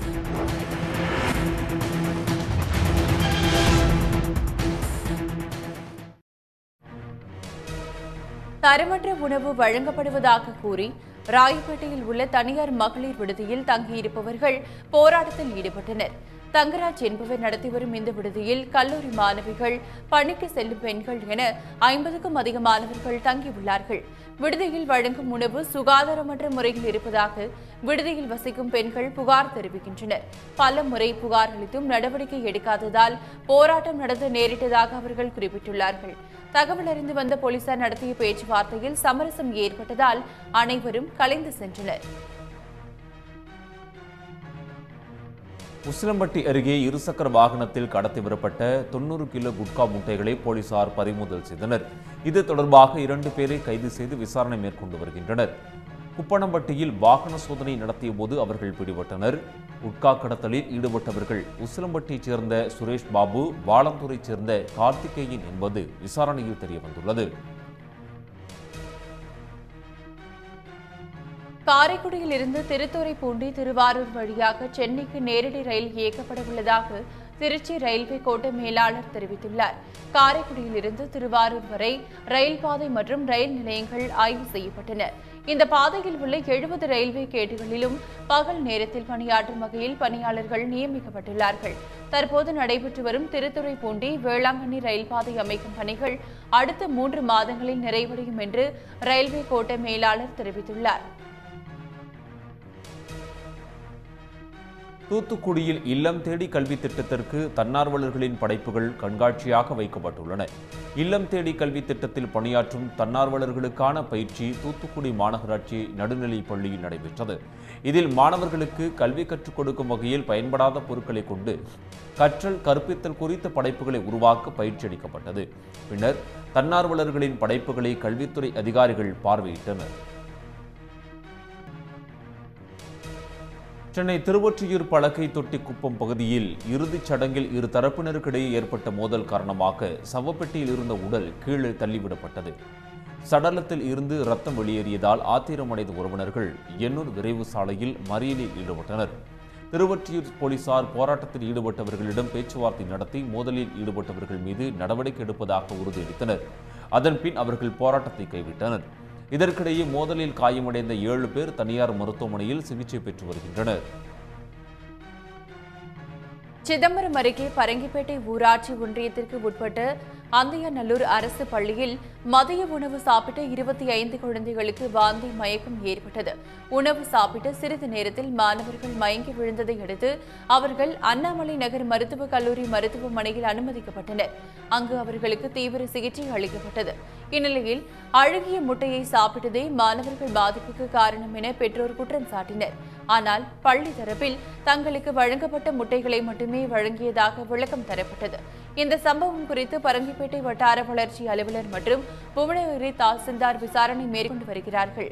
தரமற்ற உணவு வழங்கப்படுவதாக கூறி ராயப்பேட்டையில் உள்ள தனியார் மகளிர் விடுதியில் தங்கியிருப்பவர்கள் போராட்டத்தில் ஈடுபட்டனர் தங்கராஜ் என்பவர் நடத்தி வரும் இந்த விடுதியில் கல்லூரி மாணவிகள் பணிக்கு செல்லும் பெண்கள் என ஐம்பதுக்கும் அதிகமானவர்கள் தங்கியுள்ளார்கள் விடுதியில் வழங்கும் உணவு சுகாதாரமற்ற முறையில் இருப்பதாக விடுதியில் வசிக்கும் பெண்கள் புகார் தெரிவிக்கின்றனர் பல முறை புகார் அளித்தும் நடவடிக்கை எடுக்காததால் போராட்டம் நடத்த நேரிட்டதாக அவர்கள் குறிப்பிட்டுள்ளார்கள் தகவல் அறிந்து வந்த போலீசார் நடத்திய பேச்சுவார்த்தையில் சமரசம் ஏற்பட்டதால் அனைவரும் கலைந்து சென்றனர் உசிலம்பட்டி அருகே இருசக்கர வாகனத்தில் கடத்தி வரப்பட்ட தொண்ணூறு கிலோ குட்கா முட்டைகளை போலீசார் பறிமுதல் செய்தனர் இது தொடர்பாக இரண்டு பேரை கைது செய்து விசாரணை மேற்கொண்டு வருகின்றனர் குப்பணம்பட்டியில் வாகன சோதனை நடத்திய போது அவர்கள் பிடிபட்டனர் குட்கா கடத்தலில் ஈடுபட்டவர்கள் உசிலம்பட்டியைச் சேர்ந்த சுரேஷ் பாபு வாளந்தூரைச் சேர்ந்த கார்த்திகேயன் என்பது விசாரணையில் தெரியவந்துள்ளது காரைக்குடியில் இருந்து திருத்துறைப்பூண்டி திருவாரூர் வழியாக சென்னைக்கு நேரடி ரயில் இயக்கப்பட உள்ளதாக திருச்சி ரயில்வே கோட்ட மேலாளர் தெரிவித்துள்ளார் காரைக்குடியில் இருந்து திருவாரூர் வரை ரயில் பாதை மற்றும் ரயில் நிலையங்கள் ஆய்வு செய்யப்பட்டன இந்த பாதையில் உள்ள எழுபது ரயில்வே கேட்டுகளிலும் பகல் நேரத்தில் பணியாற்றும் வகையில் பணியாளர்கள் நியமிக்கப்பட்டுள்ளார்கள் தற்போது நடைபெற்று வரும் திருத்துறைப்பூண்டி வேளாங்கண்ணி ரயில் பாதை அமைக்கும் பணிகள் அடுத்த மூன்று மாதங்களில் நிறைவடையும் என்று ரயில்வே கோட்ட மேலாளர் தெரிவித்துள்ளார் தூத்துக்குடியில் இல்லம் தேடி கல்வி திட்டத்திற்கு தன்னார்வலர்களின் படைப்புகள் கண்காட்சியாக வைக்கப்பட்டுள்ளன இல்லம் தேடி கல்வி திட்டத்தில் பணியாற்றும் தன்னார்வலர்களுக்கான பயிற்சி தூத்துக்குடி மாநகராட்சி நடுநிலைப் பள்ளியில் நடைபெற்றது இதில் மாணவர்களுக்கு கல்வி கற்றுக் கொடுக்கும் வகையில் பயன்படாத பொருட்களை கொண்டு கற்றல் கற்பித்தல் குறித்த படைப்புகளை உருவாக்க பயிற்சி அளிக்கப்பட்டது பின்னர் தன்னார்வலர்களின் படைப்புகளை கல்வித்துறை அதிகாரிகள் பார்வையிட்டனர் சென்னை திருவொற்றியூர் பலகை தொட்டிக்குப்பம் பகுதியில் இறுதிச் சடங்கில் இரு தரப்பினருக்கிடையே ஏற்பட்ட மோதல் காரணமாக சவப்பெட்டியில் இருந்த உடல் கீழே தள்ளிவிடப்பட்டது சடலத்தில் இருந்து ரத்தம் வெளியேறியதால் ஆத்திரமடைந்த உறவினர்கள் எண்ணூர் விரைவு சாலையில் மறியலில் ஈடுபட்டனர் திருவொற்றியூர் போலீசார் போராட்டத்தில் ஈடுபட்டவர்களிடம் பேச்சுவார்த்தை நடத்தி மோதலில் ஈடுபட்டவர்கள் மீது நடவடிக்கை எடுப்பதாக உறுதியளித்தனர் அதன்பின் அவர்கள் போராட்டத்தை கைவிட்டனர் இதற்கிடையே மோதலில் காயமடைந்த ஏழு பேர் தனியார் மருத்துவமனையில் சிகிச்சை பெற்று வருகின்றனர் சிதம்பரம் அருகே பரங்கிப்பேட்டை ஊராட்சி ஒன்றியத்திற்கு உட்பட்ட அந்தையநல்லூர் அரசு பள்ளியில் மதிய உணவு சாப்பிட்ட இருபத்தி ஐந்து குழந்தைகளுக்கு வாந்தி மயக்கம் ஏற்பட்டது உணவு சாப்பிட்ட சிறிது நேரத்தில் மாணவர்கள் மயங்கி விழுந்ததை அடுத்து அவர்கள் அண்ணாமலை நகர் மருத்துவக் கல்லூரி மருத்துவமனையில் அனுமதிக்கப்பட்டனர் அங்கு அவர்களுக்கு தீவிர சிகிச்சை அளிக்கப்பட்டது இந்நிலையில் அழுகிய முட்டையை சாப்பிட்டதே மாணவர்கள் பாதிப்புக்கு காரணம் என பெற்றோர் குற்றம் சாட்டினர் ஆனால் பள்ளி தரப்பில் தங்களுக்கு வழங்கப்பட்ட முட்டைகளை மட்டுமே வழங்கியதாக விளக்கம் தரப்பட்டது இந்த சம்பவம் குறித்து பரங்கிப்பேட்டை வட்டார வளர்ச்சி அலுவலர் மற்றும் புவனகிரி தாசில்தார் விசாரணை மேற்கொண்டு வருகிறார்கள்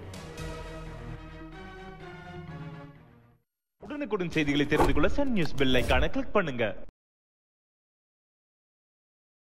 உடனுக்குடன் செய்திகளை தெரிந்து கொள்ள சன் நியூஸ் பெல் ஐகானை கிளிக் பண்ணுங்க